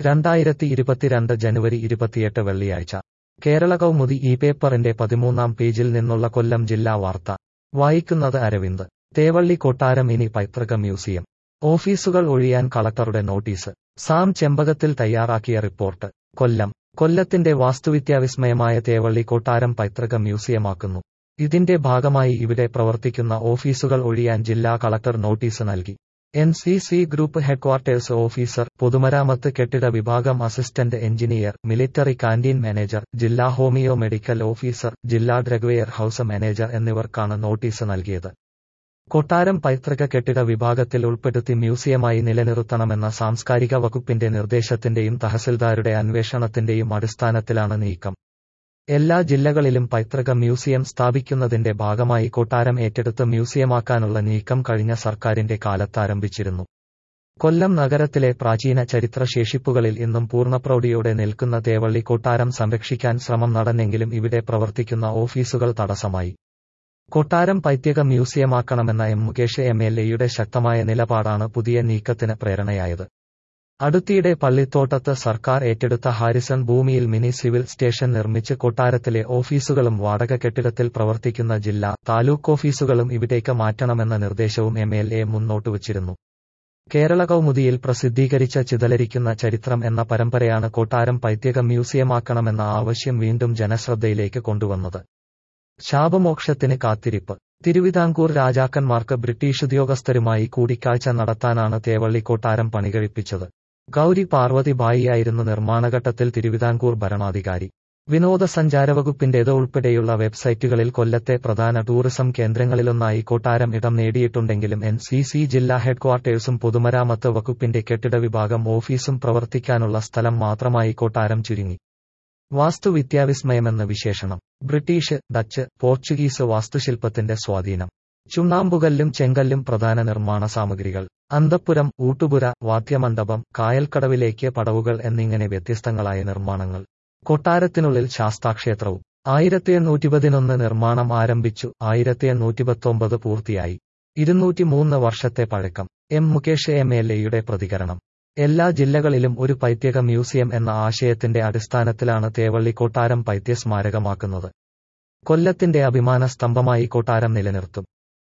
രണ്ടായിരത്തി ഇരുപത്തിരണ്ട് ജനുവരി ഇരുപത്തിയെട്ട് വെള്ളിയാഴ്ച കേരള കൗമുദി ഈ പേപ്പറിന്റെ പതിമൂന്നാം പേജിൽ നിന്നുള്ള കൊല്ലം ജില്ലാ വാർത്ത വായിക്കുന്നത് അരവിന്ദ് തേവള്ളി കൊട്ടാരം ഇനി പൈതൃക മ്യൂസിയം ഓഫീസുകൾ ഒഴിയാൻ കളക്ടറുടെ നോട്ടീസ് സാം ചെമ്പകത്തിൽ തയ്യാറാക്കിയ റിപ്പോർട്ട് കൊല്ലം കൊല്ലത്തിന്റെ വാസ്തുവിദ്യാവിസ്മയമായ തേവള്ളി കൊട്ടാരം പൈതൃക മ്യൂസിയമാക്കുന്നു ഇതിന്റെ ഭാഗമായി ഇവിടെ പ്രവർത്തിക്കുന്ന ഓഫീസുകൾ ഒഴിയാൻ ജില്ലാ കളക്ടർ നോട്ടീസ് നൽകി N C C group headquarters officer പൊതുമരാമത്ത് കെട്ടിട വിഭാഗം assistant engineer military canteen manager ജില്ലാ ഹോമിയോ മെഡിക്കൽ ഓഫീസർ ജില്ലാ ഡ്രഗ്വെയർ ഹൌസ് മാനേജർ എന്നിവർക്കാണ് നോട്ടീസ് നൽകിയത് കൊട്ടാരം പൈതൃക കെട്ടിട വിഭാഗത്തിൽ ഉൾപ്പെടുത്തി മ്യൂസിയമായി നിലനിർത്തണമെന്ന സാംസ്കാരിക വകുപ്പിന്റെ നിർദ്ദേശത്തിന്റെയും തഹസിൽദാരുടെ അന്വേഷണത്തിന്റെയും അടിസ്ഥാനത്തിലാണ് നീക്കം എല്ലാ ജില്ലകളിലും പൈതൃക മ്യൂസിയം സ്ഥാപിക്കുന്നതിന്റെ ഭാഗമായി കൊട്ടാരം ഏറ്റെടുത്ത് മ്യൂസിയമാക്കാനുള്ള നീക്കം കഴിഞ്ഞ സർക്കാരിന്റെ കാലത്താരംഭിച്ചിരുന്നു കൊല്ലം നഗരത്തിലെ പ്രാചീന ചരിത്ര ശേഷിപ്പുകളിൽ ഇന്നും പൂർണ്ണപ്രൗഢിയോടെ നിൽക്കുന്ന തേവള്ളി കൊട്ടാരം സംരക്ഷിക്കാൻ ശ്രമം നടന്നെങ്കിലും ഇവിടെ പ്രവർത്തിക്കുന്ന ഓഫീസുകൾ തടസ്സമായി കൊട്ടാരം പൈത്യക മ്യൂസിയമാക്കണമെന്ന എം മുകേഷ് എം എൽ എയുടെ ശക്തമായ നിലപാടാണ് പുതിയ നീക്കത്തിന് പ്രേരണയായത് അടുത്തിടെ പള്ളിത്തോട്ടത്ത് സർക്കാർ ഏറ്റെടുത്ത ഹാരിസൺ ഭൂമിയിൽ മിനി സിവിൽ സ്റ്റേഷൻ നിർമ്മിച്ച് കൊട്ടാരത്തിലെ ഓഫീസുകളും വാടക കെട്ടിടത്തിൽ പ്രവർത്തിക്കുന്ന ജില്ലാ താലൂക്ക് ഓഫീസുകളും ഇവിടേക്ക് മാറ്റണമെന്ന നിർദ്ദേശവും എം എൽ എ മുന്നോട്ടുവച്ചിരുന്നു കേരള കൗമുദിയിൽ പ്രസിദ്ധീകരിച്ച ചിതലരിക്കുന്ന ചരിത്രം എന്ന പരമ്പരയാണ് കൊട്ടാരം പൈത്യക മ്യൂസിയമാക്കണമെന്ന ആവശ്യം വീണ്ടും ജനശ്രദ്ധയിലേക്ക് കൊണ്ടുവന്നത് ശാപമോക്ഷത്തിന് കാത്തിരിപ്പ് തിരുവിതാംകൂർ രാജാക്കന്മാർക്ക് ബ്രിട്ടീഷ് ഉദ്യോഗസ്ഥരുമായി കൂടിക്കാഴ്ച നടത്താനാണ് തേവള്ളി കൊട്ടാരം പണികഴിപ്പിച്ചത് ഗൗരി പാർവതി ബായിയായിരുന്നു നിർമ്മാണഘട്ടത്തിൽ തിരുവിതാംകൂർ ഭരണാധികാരി വിനോദസഞ്ചാര വകുപ്പിന്റേത് ഉൾപ്പെടെയുള്ള വെബ്സൈറ്റുകളിൽ കൊല്ലത്തെ പ്രധാന ടൂറിസം കേന്ദ്രങ്ങളിലൊന്നായി കൊട്ടാരം ഇടം നേടിയിട്ടുണ്ടെങ്കിലും എൻ സി സി ജില്ലാ ഹെഡ്ക്വാർട്ടേഴ്സും പൊതുമരാമത്ത് വകുപ്പിന്റെ കെട്ടിട വിഭാഗം ഓഫീസും പ്രവർത്തിക്കാനുള്ള സ്ഥലം മാത്രമായി കൊട്ടാരം ചുരുങ്ങി വാസ്തുവിദ്യാവിസ്മയമെന്ന വിശേഷണം ബ്രിട്ടീഷ് ഡച്ച് പോർച്ചുഗീസ് വാസ്തുശില്പത്തിന്റെ സ്വാധീനം ചുണ്ണാമ്പുകല്ലും ചെങ്കല്ലും പ്രധാന നിർമ്മാണ സാമഗ്രികൾ അന്തപ്പുരം ഊട്ടുപുര വാദ്യമണ്ഡപം കായൽക്കടവിലേക്ക് പടവുകൾ എന്നിങ്ങനെ വ്യത്യസ്തങ്ങളായ നിർമ്മാണങ്ങൾ കൊട്ടാരത്തിനുള്ളിൽ ശാസ്താക്ഷേത്രവും ആയിരത്തി എണ്ണൂറ്റി പതിനൊന്ന് നിർമ്മാണം ആരംഭിച്ചു ആയിരത്തി എണ്ണൂറ്റി പത്തൊമ്പത് പൂർത്തിയായി ഇരുന്നൂറ്റിമൂന്ന് വർഷത്തെ പഴക്കം എം മുകേഷ് എം എൽ എയുടെ പ്രതികരണം എല്ലാ ജില്ലകളിലും ഒരു പൈത്യക മ്യൂസിയം എന്ന ആശയത്തിന്റെ അടിസ്ഥാനത്തിലാണ് തേവള്ളി കൊട്ടാരം പൈത്യ സ്മാരകമാക്കുന്നത് കൊല്ലത്തിന്റെ അഭിമാന സ്തംഭമായി കൊട്ടാരം നിലനിർത്തും